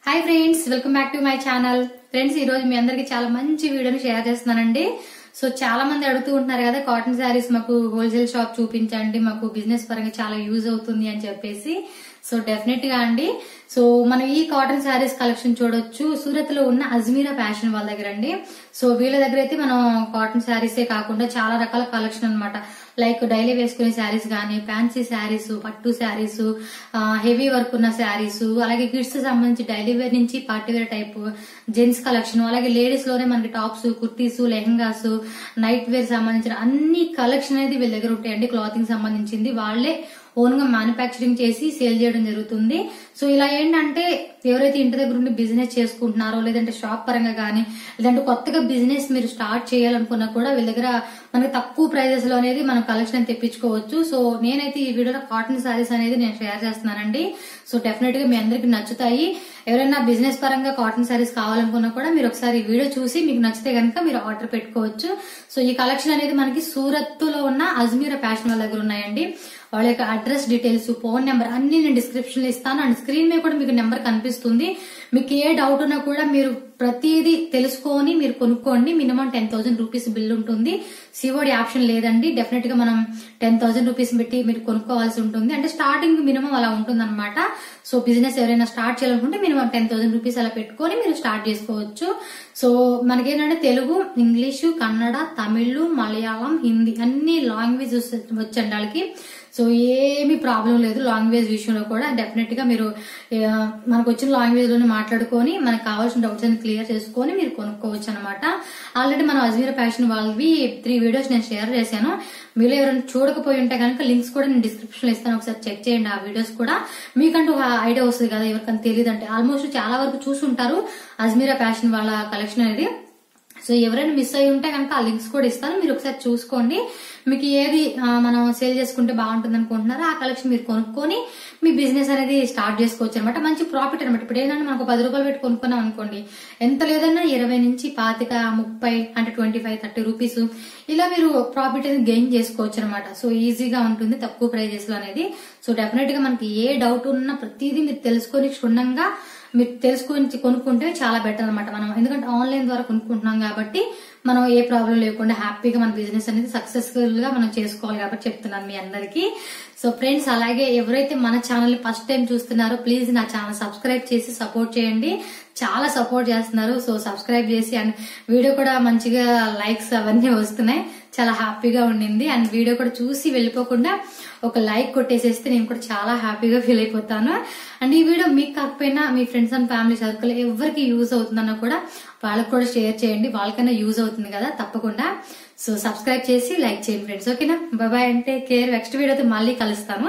Hi friends welcome back to my channel friends ఈ రోజు మీ అందరికి చాలా మంచి వీడియోని షేర్ చేస్తున్నానండి సో చాలా మంది అడుగుతూ ఉంటున్నారు కదా కాటన్ శారీస్ మాకు హోల్సేల్ షాప్ చూపించండి మాకు బిజినెస్ పరంగా చాలా యూజ్ అవుతుంది అని చెప్పేసి సో డెఫినెట్ గా అండి సో మనం ఈ కాటన్ శారీస్ కలెక్షన్ చూడొచ్చు సూరత్ లో ఉన్న అజ్మీరా ఫ్యాషన్ వాళ్ళ దగ్గర అండి సో వీళ్ళ దగ్గర అయితే మనం కాటన్ శారీసే కాకుండా చాలా రకాల కలెక్షన్ అన్నమాట లైక్ డైలీ వేసుకునే శారీస్ కానీ ఫ్యాన్సీ శారీస్ పట్టు శారీస్ హెవీ వర్క్ ఉన్న శారీస్ అలాగే కిడ్స్ సంబంధించి డైలీ వేర్ నుంచి party wear type gents collection అలాగే లేడీస్ లోనే మనకి tops kurtis lehengas night wear సంబంధించిన అన్ని కలెక్షన్ అనేది వీళ్ళ దగ్గర ఉంటాయండి క్లాతింగ్ సంబంధించింది వాళ్ళే ఓన్ గా మ్యానుఫ్యాక్చరింగ్ చేసి సేల్ చేయడం జరుగుతుంది సో ఇలా ఏంటంటే ఎవరైతే ఇంటి దగ్గర ఉండి బిజినెస్ చేసుకుంటున్నారో లేదంటే షాప్ పరంగా కానీ లేదంటే కొత్తగా బిజినెస్ మీరు స్టార్ట్ చేయాలనుకున్నా కూడా వీళ్ళ దగ్గర మనకి తక్కువ ప్రైజెస్ లో అనేది మనం కలెక్షన్ తెప్పించుకోవచ్చు సో నేనైతే ఈ వీడియోలో కాటన్ శారీస్ అనేది నేను షేర్ చేస్తున్నానండి సో డెఫినెట్ గా మీ అందరికి నచ్చుతాయి ఎవరైనా బిజినెస్ పరంగా కాటన్ శారీస్ కావాలనుకున్నా కూడా మీరు ఒకసారి ఈ వీడియో చూసి మీకు నచ్చితే కనుక మీరు ఆర్డర్ పెట్టుకోవచ్చు సో ఈ కలెక్షన్ అనేది మనకి సూరత్ లో ఉన్న అజ్మీరా ఫ్యాషన్ వాళ్ళ దగ్గర ఉన్నాయండి వాళ్ళ యొక్క అడ్రస్ డీటెయిల్స్ ఫోన్ నెంబర్ అన్ని నేను డిస్క్రిప్షన్ లో ఇస్తాను అండ్ స్క్రీన్ మీద కూడా మీకు నెంబర్ కనిపిస్తుంది మీకు ఏ డౌట్ ఉన్నా కూడా మీరు ప్రతిదీ తెలుసుకొని మీరు కొనుక్కోండి minimum ten thousand rupees bill ఉంటుంది సిఓడి ఆప్షన్ లేదండి డెఫినెట్ గా మనం టెన్ థౌసండ్ రూపీస్ పెట్టి మీరు కొనుక్కోవాల్సి ఉంటుంది అంటే స్టార్టింగ్ మినిమం అలా ఉంటుంది అనమాట సో బిజినెస్ ఎవరైనా స్టార్ట్ చేయాలనుకుంటే మినిమం టెన్ థౌసండ్ రూపీస్ అలా పెట్టుకొని మీరు స్టార్ట్ చేసుకోవచ్చు సో మనకేంటంటే తెలుగు ఇంగ్లీషు కన్నడ తమిళ్ మలయాళం హిందీ అన్ని లాంగ్వేజ్ వచ్చండి వాళ్ళకి సో ఏమీ ప్రాబ్లం లేదు లాంగ్వేజ్ విషయంలో కూడా డెఫినెట్ గా మీరు ఆ, మనకు వచ్చిన లాంగ్వేజ్ లోనే మాట్లాడుకొని మనకు కావాల్సిన డౌట్స్ అన్ని క్లియర్ చేసుకొని మీరు కొనుక్కోవచ్చు అనమాట ఆల్రెడీ మనం అజ్మీర్ ఫ్యాషన్ వాళ్ళవి త్రీ వీడియోస్ నేను షేర్ చేశాను మీరు ఎవరైనా చూడకపోయి ఉంటే కనుక లింక్స్ కూడా నేను డిస్క్రిప్షన్ లో ఇస్తాను ఒకసారి చెక్ చేయండి ఆ వీడియోస్ కూడా మీకంటూ ఒక ఐడియా వస్తుంది కదా ఎవరికైనా తెలియదు అంటే ఆల్మోస్ట్ చాలా వరకు చూసుంటారు అజ్మీరా ఫ్యాషన్ వాళ్ళ కలెక్షన్ అనేది సో ఎవరైనా మిస్ అయి ఉంటే కనుక ఆ లింక్స్ కూడా ఇస్తాను మీరు ఒకసారి చూసుకోండి మీకు ఏది ఆ, మనం సేల్ చేసుకుంటే బాగుంటుంది అనుకుంటున్నారో ఆ కలెక్షన్ మీరు కొనుక్కొని మీ బిజినెస్ అనేది స్టార్ట్ చేసుకోవచ్చు అనమాట మంచి ప్రాఫిట్ అనమాట ఇప్పుడు ఏంటంటే మనకు పది రూపాయలు పెట్టి కొనుక్కున్నాం అనుకోండి ఎంత లేదన్నా ఇరవై నుంచి పాతిక ముప్పై అంటే ట్వంటీ ఫైవ్ థర్టీ రూపీస్ ఇలా మీరు ప్రాఫిట్ అనేది గెయిన్ చేసుకోవచ్చు అనమాట సో ఈజీగా ఉంటుంది తక్కువ ప్రైజెస్ లో అనేది సో డెఫినెట్ గా మనకి ఏ డౌట్ ఉన్నా ప్రతిదీ మీరు తెలుసుకొని క్షుణ్ణంగా మీరు తెలుసుకొని కొనుక్కుంటే చాలా బెటర్ అనమాట మనం ఎందుకంటే ఆన్లైన్ ద్వారా కొనుక్కుంటున్నాం కాబట్టి మనం ఏ ప్రాబ్లం లేకుండా హ్యాపీగా మన బిజినెస్ అనేది సక్సెస్ఫుల్ గా మనం చేసుకోవాలి కాబట్టి చెప్తున్నాను మీ అందరికి సో ఫ్రెండ్స్ అలాగే ఎవరైతే మన ఛానల్ ఫస్ట్ టైం చూస్తున్నారో ప్లీజ్ నా ఛానల్ సబ్స్క్రైబ్ చేసి సపోర్ట్ చేయండి చాలా సపోర్ట్ చేస్తున్నారు సో సబ్స్క్రైబ్ చేసి అండ్ వీడియో కూడా మంచిగా లైక్స్ అవన్నీ వస్తున్నాయి చాలా హ్యాపీగా ఉండింది అండ్ వీడియో కూడా చూసి వెళ్ళిపోకుండా ఒక లైక్ కొట్టేసేస్తే నేను కూడా చాలా హ్యాపీగా ఫీల్ అయిపోతాను అండ్ ఈ వీడియో మీకు కాకపోయినా మీ ఫ్రెండ్స్ అండ్ ఫ్యామిలీ సర్కిల్ ఎవరికి యూజ్ అవుతుందన్నా కూడా వాళ్ళకి కూడా షేర్ చేయండి వాళ్ళకైనా యూజ్ అవుతుంది కదా తప్పకుండా సో సబ్స్క్రైబ్ చేసి లైక్ చేయండి ఫ్రెండ్స్ ఓకేనా బాయ్ అంటే కేర్ నెక్స్ట్ వీడియోతో మళ్ళీ కలుస్తాను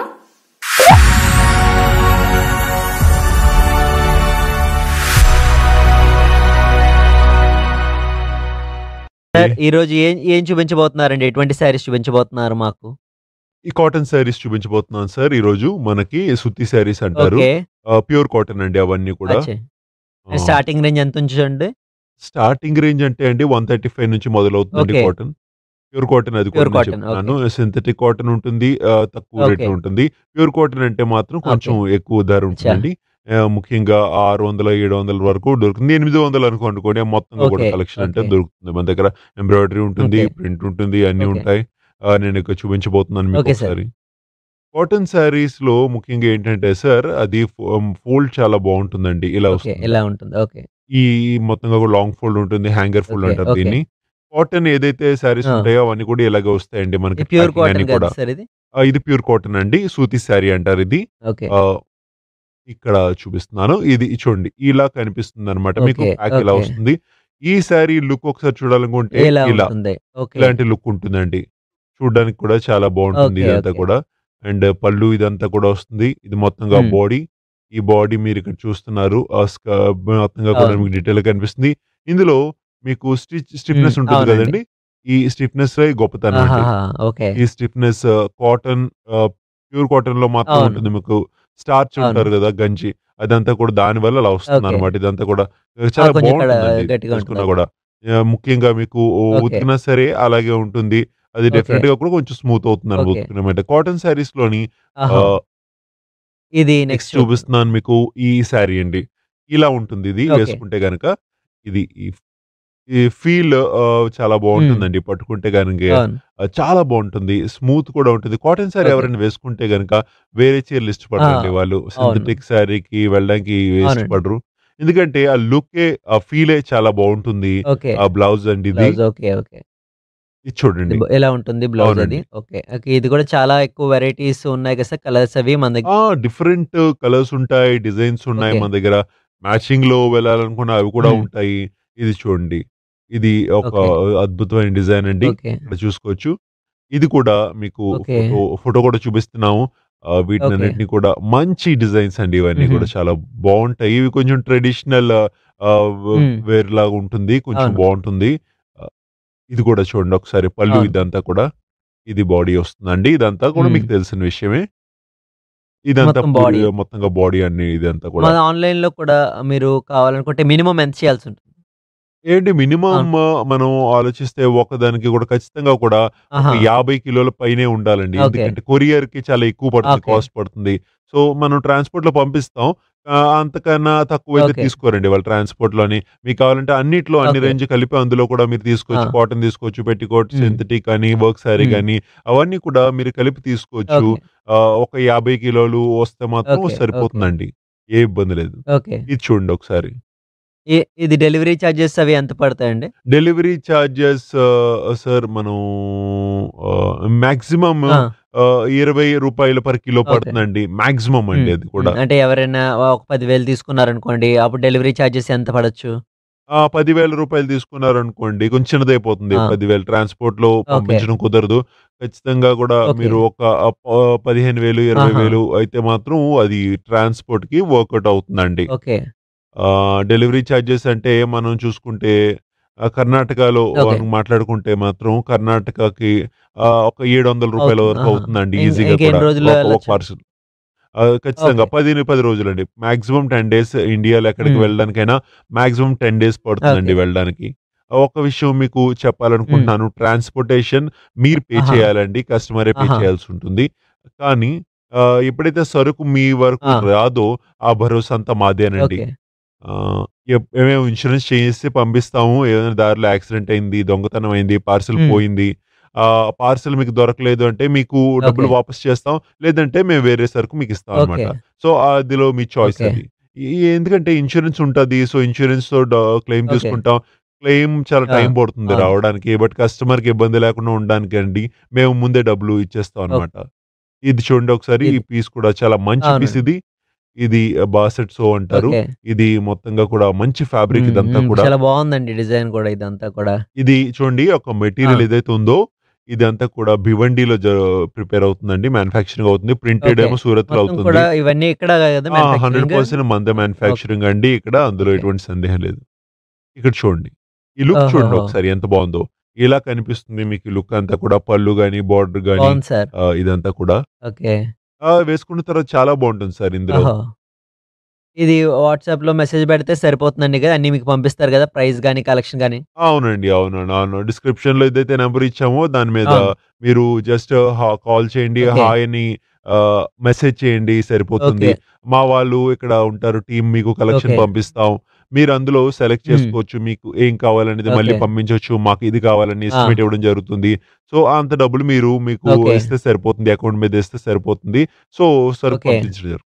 సార్ ఈ రోజు ఏం ఏం చూపించబోతున్నారండి ఎటువంటి శారీస్ చూపించబోతున్నారు మాకు ఈ కాటన్ శారీస్ చూపించబోతున్నాను సార్ ఈ రోజు మనకి సుత్తి శారీస్ అంటారు ఓకే ప్యూర్ కాటన్ అండి అవన్నీ కూడా అచ్చే. స్టార్టింగ్ రేంజ్ ఎంత ఉంచండి స్టార్టింగ్ రేంజ్ అంటే అండి వన్ థర్టీ ఫైవ్ నుంచి మొదలవుతుందండి Okay. కాటన్ ప్యూర్ కాటన్ అది Pure కూడా నేను cotton, చెప్తున్నాను సింథటిక్ కాటన్ ఉంటుంది ఆ, తక్కువ రేట్ Okay. ఉంటుంది ప్యూర్ కాటన్ అంటే మాత్రం కొంచెం ఎక్కువ ధర ఉంటుందండి ఆ, ముఖ్యంగా ఆరు వందల ఏడు వందల వరకు దొరుకుతుంది ఎనిమిది వందలు అనుకో అనుకోండి ఆ మొత్తంగా కూడా Okay, కలెక్షన్ అంటే okay. దొరుకుతుంది మన దగ్గర ఎంబ్రాయిడరీ ఉంటుంది Okay. ప్రింట్ ఉంటుంది అన్ని Okay. ఉంటాయి ఆ, నేను ఇక్కడ చూపించబోతున్నాను మీకు Okay, sir. ఒకసారి కాటన్ శారీస్ లో ముఖ్యంగా ఏంటంటే సార్ అది ఫోల్డ్ చాలా బాగుంటుందండి ఇలా ఓకే వస్తుంది ఇలా ఉంటుంది ఓకే ఈ మొత్తంగా కూడా లాంగ్ ఫోల్డ్ ఉంటుంది హ్యాంగర్ ఫోల్డ్ Okay, అంటారు okay. దీన్ని కాటన్ ఏదైతే శారీస్ ఆ. ఉంటాయో అవన్నీ కూడా ఇలాగే వస్తాయండి మనకి ప్యూర్ packing అన్ని కాటన్ కూడా కదా సార్ ఇది ఆ, ఇది ప్యూర్ కాటన్ అండి సూతి శారీ అంటారు ఇది ఓకే ఆ, ఇక్కడ చూపిస్తున్నాను ఇది చూడండి ఇలా కనిపిస్తుంది అనమాట మీకు Okay, ప్యాక్ ఇలా okay. వస్తుంది ఈ శారీ లుక్ ఒకసారి చూడాలనుకుంటే ఇలా ఇలా ఉంటుంది ఓకే ఇలాంటి లుక్ ఉంటుందండి చూడడానికి కూడా చాలా బాగుంటుంది Okay, ఇదంతా okay. కూడా అండ్ పళ్ళు ఇదంతా కూడా వస్తుంది ఇది మొత్తంగా Hmm. బాడీ ఈ బాడీ మీరు ఇక్కడ చూస్తున్నారు ఆ స్క- మొత్తంగా కూడా అవును. మీకు డీటెయిల్ కనిపిస్తుంది ఇందులో మీకు స్టిచ్ స్టిఫ్నెస్ Hmm, ఉంటుంది అవునండి. కదండి ఈ స్టిఫ్నెస్ గొప్పతనం అండి ఆహాహా, ఓకే ఈ స్టిఫ్నెస్ కాటన్ ప్యూర్ కాటన్ లో మాత్రం అవును. ఉంటుంది మీకు స్టార్చ్ అవును. ఉంటారు కదా గంజి అదంతా కూడా దాని వల్ల అలా వస్తుంది Okay. అనమాట ఇదంతా కూడా చాలా కొంచెం ఇక్కడ బాగుంటుందండి గట్టిగా చూసుకున్నా ఉంటుంది. కూడా ఆ, ముఖ్యంగా మీకు Okay. ఉతికినా సరే అలాగే ఉంటుంది అది Okay. డెఫినెట్ గా కూడా కొంచెం స్మూత్ అవుతుంది Okay. ఉతుకున్నమాట కాటన్ శారీస్ లోని ఆహా. ఆ, ఇది నెక్స్ట్ నెక్స్ట్ చూపిస్తున్నాను మీకు ఈ శారీ అండి ఇలా ఉంటుంది ఇది Okay. వేసుకుంటే గనక ఇది ఈ- ఈ ఫీల్ చాలా బాగుంటుందండి పట్టుకుంటే గనక అవును ఆ, చాలా బాగుంటుంది స్మూత్ కూడా ఉంటుంది కాటన్ శారీ Okay. ఎవరైనా వేసుకుంటే గనక వేరే చీరలు ఇష్టపడరండి ఆ, వాళ్ళు సింథటిక్ శారీకి వెళ్ళడానికి అవునండి. ఇష్టపడరు ఎందుకంటే ఆ లుకే ఆ ఫీలే చాలా బాగుంటుంది ఓకే ఆ బ్లౌజ్ అండి ఇది బ్లౌజ్ ఓకే ఓకే ఇది చూడండి ఇది ఎలా ఉంటుంది బ్లౌజ్ అది అవునండి. ఓకే ఓకే ఇది కూడా చాలా ఎక్కువ వెరైటీస్ ఉన్నాయి కదా సార్ కలర్స్ అవి మన దగ్గర ఆ డిఫరెంట్ కలర్స్ ఉంటాయి డిజైన్స్ ఉన్నాయి Okay. మన దగ్గర మ్యాచింగ్ లో వెళ్ళాలనుకున్న అవి కూడా Hmm. ఉంటాయి ఇది చూడండి ఇది ఒక Okay. అద్భుతమైన డిజైన్ అండి ఓకే ఇక్కడ చూసుకోవచ్చు ఇది కూడా మీకు Okay. ఫోటో ఫోటో కూడా చూపిస్తున్నాము ఆ, వీటిని Okay. అన్నిటిని కూడా మంచి డిజైన్స్ అండి ఇవన్నీ Mhm. కూడా చాలా బాగుంటాయి ఇవి కొంచెం ట్రెడిషనల్ Hmm. వేర్ లాగా ఉంటుంది కొంచెం అవును. బాగుంటుంది ఆ, ఇది కూడా చూడండి ఒకసారి పళ్ళు అవును. ఇదంతా కూడా ఇది బాడీ వస్తుందండి ఇదంతా కూడా Hmm. మీకు తెలిసిన విషయమే ఇదంతా మొత్తం పూర్తి- body. మొత్తంగా బాడీ అన్ని ఇదంతా కూడా మన ఆన్లైన్ లో కూడా మీరు కావాలనుకుంటే మినిమం ఎంత చేయాల్సి ఉంటుంది ఏంటి మినిమం మనం ఆలోచిస్తే ఒకదానికి కూడా ఖచ్చితంగా కూడా ఆహా. ఒక యాభై కిలోల పైనే ఉండాలండి Okay. ఎందుకంటే కొరియర్ కి చాలా ఎక్కువ పడుతుంది Okay. కాస్ట్ పడుతుంది సో మనం ట్రాన్స్పోర్ట్ లో పంపిస్తాం ఆ, అంతకన్నా తక్కువ అయితే Okay. తీసుకోరండి వాళ్ళు ట్రాన్స్పోర్ట్ లోని మీకు కావాలంటే అన్నిట్లో అన్ని Okay. రేంజ్ కలిపి అందులో కూడా మీరు తీసుకోవచ్చు Ah. కాటన్ తీసుకోవచ్చు పెట్టికోట్ Hmm. సింథటిక్ కానీ వర్క్ శారీ Hmm. కానీ అవన్నీ కూడా మీరు కలిపి తీసుకోవచ్చు ఓకే ఆ, ఒక యాభై కిలోలు వస్తే మాత్రం Okay, సరిపోతుందండి ఏ ఇబ్బంది లేదు ఓకే ఇది చూడండి ఒకసారి ఈ- ఇది డెలివరీ చార్జెస్ అవి ఎంత పడతాయండి డెలివరీ ఛార్జెస్ సార్ మనం మాక్సిమం ఆ, ఇరవై రూపాయలు పర్ కిలో Okay. పడుతుందండి మాక్సిమం అండి ఉమ్, అది కూడా ఉమ్, అంటే ఎవరైనా ఒక పదివేలు తీసుకున్నారనుకోండి అప్పుడు డెలివరీ చార్జెస్ ఎంత పడచ్చు ఆ పదివేల రూపాయలు తీసుకున్నారు అనుకోండి కొంచెం చిన్నదైపోతుంది ఆ. పదివేలు ట్రాన్స్పోర్ట్ లో పంపించడం కుదరదు ఖచ్చితంగా కూడా Okay. మీరు ఒక ఆ, ప- పదిహేను వేలు ఇరవై ఆహా. వేలు అయితే మాత్రం అది ట్రాన్స్పోర్ట్ కి వర్కౌట్ అవుతుందండి ఓకే డెలివరీ ఛార్జెస్ అంటే మనం చూసుకుంటే ఆ, కర్ణాటకలో Okay. మనం మాట్లాడుకుంటే మాత్రం కర్ణాటకకి ఆ, ఒక ఏడు వందల రూపాయల అవుతుంది. వరకు ఆహా. అవుతుందండి ఇం- ఈజీగా ఇంకెన్ని కూడా రోజుల్లో ఒక- ఒక వెళ్ళొచ్చు? పార్సల్ ఖచ్చితంగా Okay. పది పది రోజులండి మాక్సిమం టెన్ డేస్ ఇండియాలో ఎక్కడికి Hmm. వెళ్ళడానికైనా మాక్సిమం టెన్ డేస్ పడుతుందండి Okay. వెళ్ళడానికి ఒక విషయం మీకు చెప్పాలనుకుంటున్నాను ట్రాన్స్పోర్టేషన్ మీరు పే ఆహా. చేయాలండి కస్టమరే పే ఆహా. చేయాల్సి ఉంటుంది కానీ ఆ, ఎప్పుడైతే సరుకు మీ వరకు ఆ. రాదో ఆ భరోసా అంతా మాదేనండి ఓకే ఆ, ఎప్- మేము ఇన్సూరెన్స్ చేసి పంపిస్తాము ఏదైనా దారిలో యాక్సిడెంట్ అయింది దొంగతనం అయింది పార్సిల్ Hmm. పోయింది ఆ పార్సిల్ మీకు దొరకలేదు అంటే మీకు డబ్బులు Okay. వాపస్ చేస్తాం లేదంటే మేము వేరే సరుకు మీకు ఇస్తాం ఓకే అనమాట సో అదిలో మీ చాయిస్ Okay. అది ఈ- ఎందుకంటే ఇన్సూరెన్స్ ఉంటుంది సో ఇన్సూరెన్స్ తో క్లెయిమ్ Okay. తీసుకుంటాం క్లెయిమ్ చాలా ఆ, టైం పడుతుంది అవును. రావడానికి బట్ కస్టమర్ కి ఇబ్బంది లేకుండా ఉండడానికి అండి మేము ముందే డబ్బులు ఇచ్చేస్తాం అనమాట ఇది చూడండి ఒకసారి ఈ ఇది- పీస్ కూడా చాలా మంచి అవునండి. పీస్ ఇది ఇది బాసెట్ సో అంటారు ఓకే ఇది మొత్తంగా కూడా మంచి ఫ్యాబ్రిక్ ఉమ్, ఇదంతా ఉమ్, కూడా చాలా బాగుందండి డిజైన్ కూడా ఇదంతా కూడా ఇది చూడండి ఒక మెటీరియల్ ఆ. ఏదైతే ఉందో ఇదంతా కూడా భివండిలో ప్రిపేర్ అవుతుందండి మ్యానుఫాక్చరింగ్ అవుతుంది ప్రింటెడ్ Okay. ఏమో సూరత్ లో మొత్తం అవుతుంది కూడా ఇవన్నీ ఇక్కడ కదా హండ్రెడ్ manufacturing? పర్సెంట్ మంద మ్యానుఫాక్చరింగ్ అండి ఇక్కడ అందులో Okay. ఎటువంటి సందేహం లేదు ఇక్కడ చూడండి ఈ లుక్ చూడండి ఓహోహో. ఒకసారి ఎంత బాగుందో ఇలా కనిపిస్తుంది మీకు ఈ లుక్ అంతా కూడా పళ్ళు గాని బార్డర్ గాని బాగుంది సార్ ఆ, ఇదంతా కూడా ఓకే ఆ, వేసుకున్న తర్వాత చాలా బాగుంటుంది సార్ ఇందులో ఓహో ఇది వాట్సాప్ లో మెసేజ్ పెడితే సరిపోతుందండి కదా అన్ని మీకు పంపిస్తారు కదా ప్రైస్ గానీ కలెక్షన్ గానీ అవునండి అవునండి అవును డిస్క్రిప్షన్ లో ఏదైతే నెంబర్ ఇచ్చామో దాని మీద అవును. మీరు జస్ట్ కాల్ చేయండి Okay. హాయ్ అని మెసేజ్ చేయండి సరిపోతుంది ఓకే మా వాళ్ళు ఇక్కడ ఉంటారు టీం మీకు కలెక్షన్ Okay. పంపిస్తాం మీరు అందులో సెలెక్ట్ Hmm. చేసుకోవచ్చు మీకు ఏం కావాలనేది మళ్ళీ Okay. పంపించవచ్చు మాకు ఇది కావాలని ఎస్టిమేట్ ఇవ్వడం జరుగుతుంది సో అంత డబ్బులు మీరు మీకు Okay. ఇస్తే సరిపోతుంది అకౌంట్ మీద ఇస్తే సరిపోతుంది సో సరుకు Okay. పంపించడం జరుగుతుంది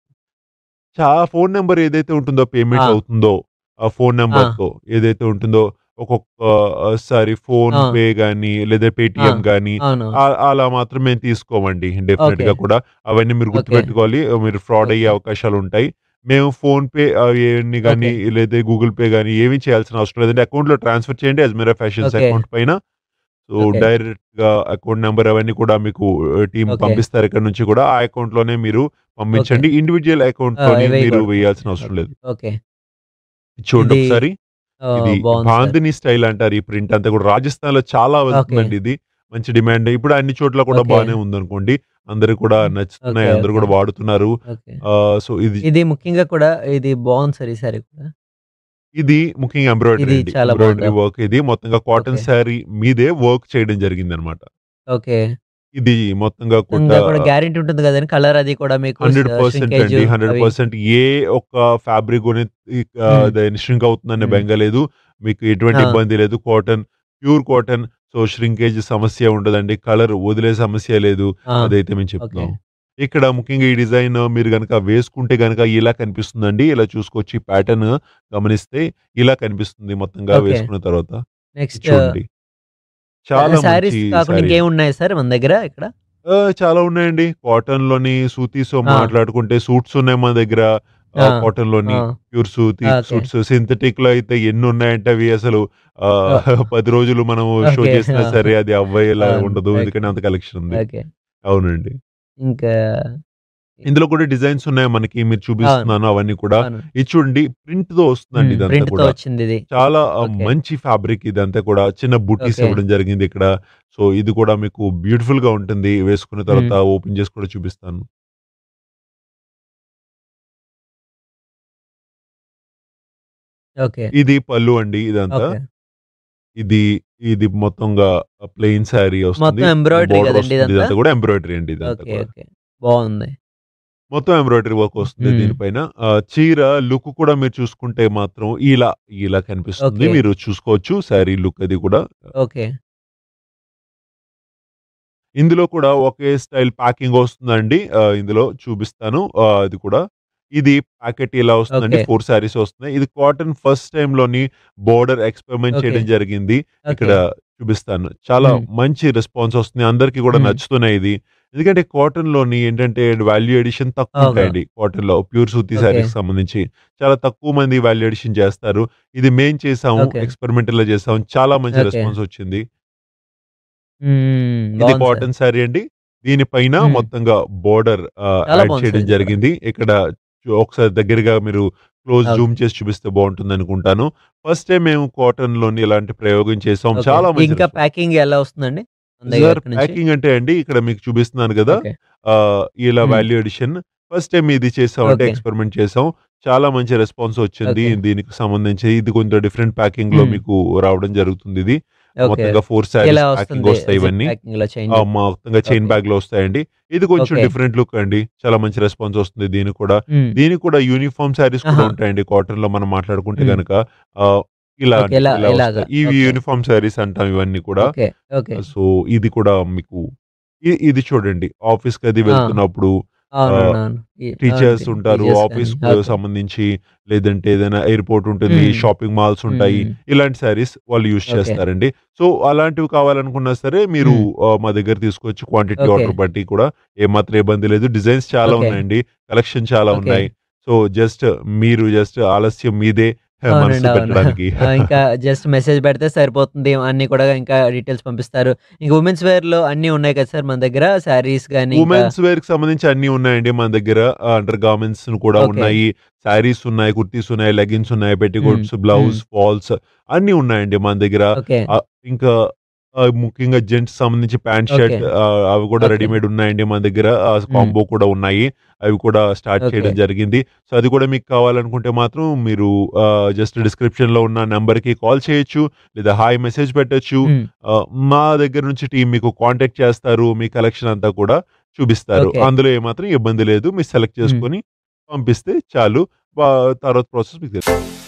చా ఫోన్ నెంబర్ ఏదైతే ఉంటుందో పేమెంట్ Ah. అవుతుందో ఆ ఫోన్ నెంబర్ Ah. తో ఏదైతే ఉంటుందో ఒక్కొక్కసారి ఫోన్ Ah. పే గానీ లేదా పేటిఎం Ah. గానీ అవును ఆ- అలా మాత్రం మేము తీసుకోమండి డెఫినెట్ గా Okay. కూడా అవన్నీ మీరు Okay. గుర్తుపెట్టుకోవాలి మీరు ఫ్రాడ్ అయ్యే Okay. అవకాశాలు ఉంటాయి మేము ఫోన్ పే ఇవన్నీ కానీ లేదా గూగుల్ పే కానీ ఏమీ చేయాల్సిన అవసరం లేదంటే అకౌంట్ లో ట్రాన్స్ఫర్ చేయండి అజ్మీరా ఫ్యాషన్స్ Okay. అకౌంట్ పైన సో Okay. డైరెక్ట్ గా అకౌంట్ నెంబర్ అవన్నీ కూడా మీకు టీం Okay. పంపిస్తారు ఇక్కడ నుంచి కూడా ఆ అకౌంట్ లోనే మీరు పంపించండి ఇండివిజువల్ అకౌంట్ Ah, లోనే very మీరు good. వేయాల్సిన అవసరం లేదు ఓకే చూడండి ఇది ఒకసారి ఆ, ఇది బాగుంది సార్. బాందిని స్టైల్ అంటారు ఈ ప్రింట్ అంతా కూడా రాజస్థాన్ లో చాలా వెళ్తుందండి ఇది మంచి డిమాండ్ ఇప్పుడు అన్ని చోట్ల కూడా Okay. బాగానే ఉందనుకోండి అందరు కూడా నచ్చుతున్నాయి Okay, అందరు కూడా okay. వాడుతున్నారు ఓకే సో ఇది ఇది ముఖ్యంగా కూడా ఇది బాగుంది సార్ ఈ సారీ కూడా ఇది ముఖ్యంగా ఎంబ్రాయిడరీ ఇది చాలా ఎంబ్రాయిడరీ బాగుంది. వర్క్ ఇది మొత్తంగా కాటన్ Okay. శారీ మీదే వర్క్ చేయడం జరిగింది అనమాట ఓకే ఇది మొత్తంగా ఇంకా కూడా కూడా గ్యారంటీ ఉంటుంది కదండి కలర్ అది కూడా మీకు హండ్రెడ్ పర్సెంట్ shrinkage అండి హండ్రెడ్ అవి. పర్సెంట్ ఏ ఒక్క ఫ్యాబ్రిక్ మ్మ్. దాని ష్రింక్ అవుతుందనే మ్మ్. బెంగ లేదు మీకు ఎటువంటి ఆ. ఇబ్బంది లేదు cotton pure cotton so shrinkage సమస్య ఉండదండి కలర్ వదిలే సమస్య లేదు ఆ, అదైతే మేము ఓకే చెప్తున్నాం ఇక్కడ ముఖ్యంగా ఈ డిజైన్ మీరు కనుక వేసుకుంటే కనుక ఇలా కనిపిస్తుందండి ఇలా చూసుకోవచ్చు ఈ ప్యాటర్న్ గమనిస్తే ఇలా కనిపిస్తుంది మొత్తంగా ఓకే. వేసుకున్న తర్వాత నెక్స్ట్ చూడండి చాలా శారీస్ మంచి కాకుండా saree. ఇంకేం ఉన్నాయి సార్ మన దగ్గర ఇక్కడ ఆ, చాలా ఉన్నాయండి కాటన్ లోని సూతీస్ ఆ. మాట్లాడుకుంటే సూట్స్ ఉన్నాయి మన దగ్గర ఆ, కాటన్ లోని ఆ, ప్యూర్ సూతి ఓకే. సూట్స్ సింథటిక్ లో అయితే ఎన్ని ఉన్నాయంటే అవి అసలు ఆ, పది రోజులు మనం షో ఓకే. చేసినా సరే అది అవ్వయేలా అవును. ఉండదు ఓకే. ఎందుకంటే అంత కలెక్షన్ ఉంది ఓకే అవునండి ఇంకా ఇందులో కూడా డిజైన్స్ ఉన్నాయి మనకి మీరు చూపిస్తున్నాను అవన్నీ కూడా అవును. ఇది చూడండి ప్రింట్ తో వస్తుందండి ఇదంతా ప్రింట్ తో కూడా వచ్చింది ఇది చాలా ఆ, ఓకే. మంచి ఫ్యాబ్రిక్ ఇదంతా కూడా చిన్న బుటీస్ ఓకే. ఇవ్వడం జరిగింది ఇక్కడ సో ఇది కూడా మీకు బ్యూటిఫుల్ గా ఉంటుంది వేసుకున్న తర్వాత ఓపెన్ చేసి కూడా చూపిస్తాను ఓకే ఇది పళ్ళు అండి ఇదంతా ఓకే ఇది ఇది మొత్తంగా ప్లెయిన్ శారీ వస్తుంది మొత్తం embroidery Border కదండి వస్తుంది. ఇదంతా? ఇదంతా కూడా ఎంబ్రాయిడరీ అండి ఇదంతా ఓకే కూడా ఓకే బాగుంది మొత్తం ఎంబ్రాయిడరీ వర్క్ వస్తుంది మ్మ్. దీనిపైన ఆ, చీర లుక్ కూడా మీరు చూసుకుంటే మాత్రం ఇలా ఇలా కనిపిస్తుంది ఓకే. మీరు చూసుకోవచ్చు శారీ లుక్ అది కూడా ఓకే ఇందులో కూడా ఒకే స్టైల్ ప్యాకింగ్ వస్తుందండి ఆ, ఇందులో చూపిస్తాను ఆ, అది కూడా ఇది ప్యాకెట్ ఇలా వస్తుందండి ఓకే. ఫోర్ శారీస్ వస్తున్నాయి ఇది కాటన్ ఫస్ట్ టైం లోని బోర్డర్ ఎక్స్పెరిమెంట్ ఓకే. చేయడం జరిగింది ఓకే. ఇక్కడ చూపిస్తాను చాలా మ్మ్. మంచి రెస్పాన్స్ వస్తుంది అందరికి కూడా మ్మ్. నచ్చుతున్నాయి ఇది ఎందుకంటే కాటన్ లోని ఏంటంటే వాల్యూ ఎడిషన్ తక్కువ అవును. ఉంటాయండి కాటన్ లో ప్యూర్ సూతి ఓకే. శారీస్ సంబంధించి చాలా తక్కువ మంది వాల్యూ ఎడిషన్ చేస్తారు ఇది మేం చేసాము ఓకే. ఎక్స్పెరిమెంటల్ చేసాము చాలా మంచి ఓకే. రెస్పాన్స్ వచ్చింది మ్మ్. ఇది బాగుంది సార్. కాటన్ శారీ అండి దీనిపైన మ్మ్. మొత్తంగా బోర్డర్ చాలా యాడ్ బాగుంది చేయడం సార్ ఇది జరిగింది ఇక్కడ చూ- ఒకసారి దగ్గరగా మీరు క్లోజ్ ఓకే. జూమ్ చేసి చూపిస్తే బాగుంటుంది అనుకుంటాను ఫస్ట్ టైం మేము కాటన్ లోని ఇలాంటి ప్రయోగం చేసాం ఓకే. చాలా మంచి ఇంకా ప్యాకింగ్ ఎలా వస్తుందండి మన దగ్గర సార్ ఇక్కడ నుంచి? ప్యాకింగ్ అంటే అండి ఇక్కడ మీకు చూపిస్తున్నాను కదా ఓకే. ఆ, ఇలా మ్మ్. వాల్యూ ఎడిషన్ ఫస్ట్ టైం ఇది చేసాం అంటే ఓకే. ఎక్స్పెరిమెంట్ చేసాం చాలా మంచి రెస్పాన్స్ వచ్చింది ఓకే. దీనికి సంబంధించి ఇది కొంచెం డిఫరెంట్ ప్యాకింగ్ లో మ్మ్. మీకు రావడం జరుగుతుంది ఇది ఓకే. మొత్తంగా ఫోర్ ఇలా శారీస్ ప్యాకింగ్ వస్తుంది వస్తాయి ఇవన్నీ ప్యాకింగ్ లో చైన్ ఆ, మొత్తంగా చైన్ ఓకే. బ్యాగ్ లో వస్తాయండి ఇది కొంచెం ఓకే. డిఫరెంట్ లుక్ అండి చాలా మంచి రెస్పాన్స్ వస్తుంది దీనికి కూడా మ్మ్. దీనికి కూడా యూనిఫామ్ శారీస్ కూడా ఆహా. ఉంటాయండి కాటన్ లో మనం మాట్లాడుకుంటే మ్మ్. కనుక ఇలా ఓకే, ఇలా- ఇలా ఇలాగా. వస్తాయి. ఇవి ఓకే. యూనిఫామ్ శారీస్ అంటాం ఇవన్నీ కూడా ఓకే ఓకే సో ఇది కూడా మీకు ఇ- ఇది చూడండి ఆఫీస్ కి అది ఆ. వెళ్తున్నప్పుడు అవునవును ఈ- టీచర్స్ అవును, ఉంటారు teachers ఆఫీస్ కానీ. ఓకే. సంబంధించి లేదంటే ఏదైనా ఎయిర్పోర్ట్ ఉంటుంది మ్మ్. షాపింగ్ మాల్స్ ఉంటాయి మ్మ్. ఇలాంటి శారీస్ వాళ్ళు యూజ్ ఓకే. చేస్తారండి సో అలాంటివి కావాలనుకున్నా సరే మీరు మ్మ్. ఆ, మా దగ్గర తీసుకోవచ్చు క్వాంటిటీ ఓకే. ఆర్డర్ బట్టి కూడా ఏమాత్రం ఇబ్బంది లేదు డిజైన్స్ చాలా ఓకే. ఉన్నాయండి కలెక్షన్ చాలా ఓకే. ఉన్నాయి సో జస్ట్ మీరు జస్ట్ ఆలస్యం మీదే అవునండి, మనసు అవును. పెట్టడానికి ఆ, ఇంకా జస్ట్ మెసేజ్ పెడితే సరిపోతుంది అన్ని కూడా ఇంకా డీటెయిల్స్ పంపిస్తారు ఇంకా ఉమెన్స్ వేర్ లో అన్ని ఉన్నాయి కదా సార్ మన దగ్గర శారీస్ కానీ ఉమెన్స్ వేర్ కి సంబంధించి అన్ని ఉన్నాయండి మన దగ్గర అండర్ గార్మెంట్స్ కూడా ఓకే. ఉన్నాయి శారీస్ ఉన్నాయి కుర్తీస్ ఉన్నాయి లెగిన్స్ ఉన్నాయి పెట్టికోట్స్ మ్మ్. బ్లౌజ్ ఫాల్స్ అన్ని ఉన్నాయండి మన దగ్గర ఓకే ఆ, ఇంకా ఆ, ముఖ్యంగా జెంట్స్ సంబంధించి ప్యాంట్ ఓకే. షర్ట్ అవి కూడా ఓకే. రెడీమేడ్ ఉన్నాయండి మన దగ్గర కాంబో కూడా ఉన్నాయి అవి కూడా స్టార్ట్ ఓకే. చేయడం జరిగింది సో అది కూడా మీకు కావాలనుకుంటే మాత్రం మీరు జస్ట్ డిస్క్రిప్షన్ లో ఉన్న నెంబర్ కి కాల్ చేయొచ్చు లేదా హాయ్ మెసేజ్ పెట్టొచ్చు మ్మ్. ఆ, మా దగ్గర నుంచి టీం మీకు కాంటాక్ట్ చేస్తారు మీ కలెక్షన్ అంతా కూడా చూపిస్తారు ఓకే. అందులో ఏమాత్రం ఇబ్బంది లేదు మీరు సెలెక్ట్ చేసుకొని పంపిస్తే చాలు వా- తర్వాత ప్రాసెస్ మీకు తెలుసు